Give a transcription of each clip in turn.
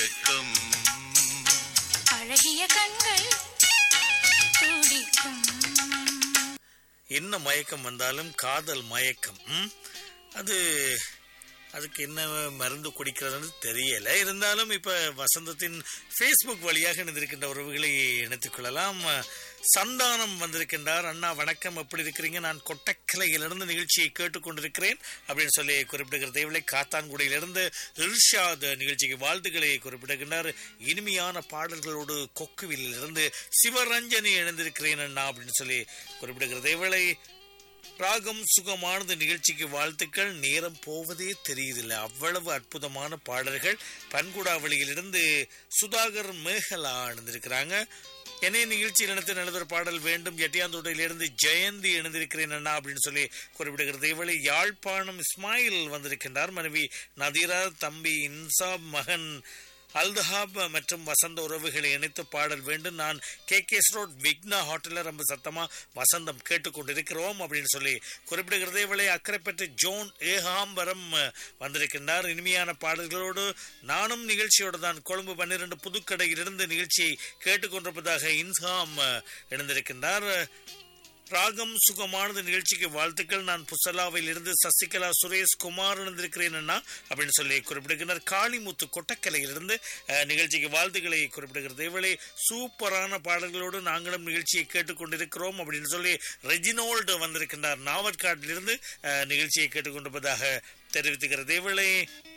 மயக்கம் அழகிய கண்கள் துடிக்கும் என்ன மயக்கம் வந்தாலும் காதல் மயக்கம் ம்? அது அதுக்கு என்ன மருந்து குடிக்கிறதுன்னு தெரியல இருந்தாலும் இப்ப வசந்தத்தின் ஃபேஸ்புக் வழியாக இணைந்திருக்கின்ற உறவுகளை இணைத்துக் கொள்ளலாம் சந்தானம் வந்திருக்கின்றார் அண்ணா வணக்கம் எப்படி இருக்கிறீங்க நான் கொட்டக்கலையிலிருந்து நிகழ்ச்சியை கேட்டுக்கொண்டிருக்கிறேன் அப்படின்னு சொல்லி குறிப்பிடுகிற தேவலை காத்தான்குடியிலிருந்து இர்ஷாத் நிகழ்ச்சிக்கு வாழ்த்துக்களை குறிப்பிடுகின்றார் இனிமையான பாடல்களோடு கொக்குவிலிருந்து சிவரஞ்சனி இணைந்திருக்கிறேன் அண்ணா அப்படின்னு சொல்லி குறிப்பிடுகிற தேவலை ராகம் சுகமானது நிகழ்ச்சிக்கு வாழ்த்துக்கள் நேரம் போவதே தெரியுதில்லை அவ்வளவு அற்புதமான பாடல்கள் பன்குடாவளியிலிருந்து சுதாகர் மேகலா இணைந்திருக்கிறாங்க என்னைய நிகழ்ச்சியில் நடத்த நல்லதொரு பாடல் வேண்டும் எட்டியாந்தோட்டையிலிருந்து ஜெயந்தி இணைந்திருக்கிறேன் அண்ணா அப்படின்னு சொல்லி குறிப்பிடுகிறது இவளை யாழ்ப்பாணம் இஸ்மாயில் வந்திருக்கின்றார் மனைவி நதீரா தம்பி இன்சாப் மகன் அல்தஹாப் மற்றும் வசந்த உறவுகளை இணைத்து பாடல் வேண்டும் நான் கே கேஸ் ரோட் விக்னா ஹோட்டலில் ரொம்ப சத்தமா வசந்தம் கேட்டுக்கொண்டிருக்கிறோம் அப்படின்னு சொல்லி குறிப்பிடுகிறதே விலை அக்கறைப்பற்ற ஜோன் ஏகாம்பரம் அஹ், வந்திருக்கின்றார் இனிமையான பாடல்களோடு நானும் நிகழ்ச்சியோடு தான் கொழும்பு பன்னிரண்டு புதுக்கடையிலிருந்து நிகழ்ச்சியை கேட்டுக்கொண்டிருப்பதாக இன்சாம் அஹ், இணைந்திருக்கின்றார் ராகம் சுகமானது நிகழ்ச்சிக்கு வாழ்த்துக்கள் நான் புசலாவில் இருந்து சசிகலா சுரேஷ் குமார் இணைந்திருக்கிறேன் அண்ணா அப்படின்னு சொல்லி குறிப்பிடுகிறார் காளிமுத்து கொட்டக்கலையிலிருந்து அஹ், நிகழ்ச்சிக்கு வாழ்த்துக்களை குறிப்பிடுகிறது இவளை சூப்பரான பாடல்களோடு நாங்களும் நிகழ்ச்சியை கேட்டுக்கொண்டிருக்கிறோம் அப்படின்னு சொல்லி ரெஜினோல்டு வந்திருக்கின்றார் நாவற்காட்டிலிருந்து அஹ், நிகழ்ச்சியை கேட்டுக்கொண்டிருப்பதாக தெரிவித்துகிறது இவளை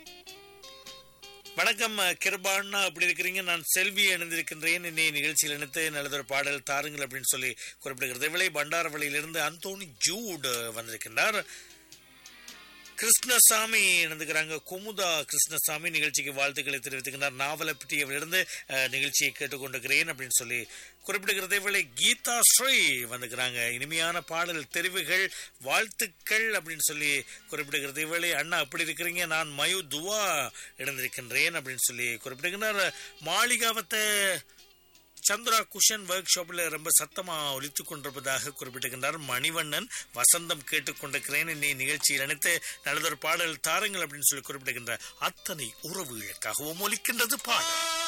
வணக்கம் அஹ், கிருபாண்ணா அப்படி இருக்கிறீங்க நான் செல்வி இணைந்திருக்கின்றேன் இன்னைய நிகழ்ச்சியில் இணைத்து நல்லதொரு பாடல் தாருங்கள் அப்படின்னு சொல்லி குறிப்பிடுகிறது இவளை பண்டாரவளியிலிருந்து அந்தோனி ஜூட் வந்திருக்கின்றார் கிருஷ்ணசாமி இணைந்துக்கிறாங்க குமுதா கிருஷ்ணசாமி நிகழ்ச்சிக்கு வாழ்த்துக்களை தெரிவித்துக்கிறார் நாவலப்பட்டியிலிருந்து அஹ், நிகழ்ச்சியை கேட்டுக்கொண்டிருக்கிறேன் அப்படின்னு சொல்லி குறிப்பிடுகிறதை வேளை கீதா ஸ்ரீ வந்துக்கிறாங்க இனிமையான பாடல் தெரிவுகள் வாழ்த்துக்கள் அப்படின்னு சொல்லி குறிப்பிடுகிறதை வேளை அண்ணா அப்படி இருக்கிறீங்க நான் மயு துவா இணைந்திருக்கின்றேன் அப்படின்னு சொல்லி குறிப்பிடுகிறார் மாளிகாவத்தை சந்திரா குஷன் ஒர்க் ஷாப்ல ரொம்ப சத்தமா ஒலித்துக் கொண்டிருப்பதாக குறிப்பிட்டிருக்கின்றார் மணிவண்ணன் வசந்தம் கேட்டுக்கொண்டிருக்கிறேன் இன்னை நிகழ்ச்சியில் அனைத்து நல்லதொரு பாடல் தாருங்கள் அப்படின்னு சொல்லி குறிப்பிடுகின்ற அத்தனை உறவுகளுக்காகவும் ஒலிக்கின்றது பாடல்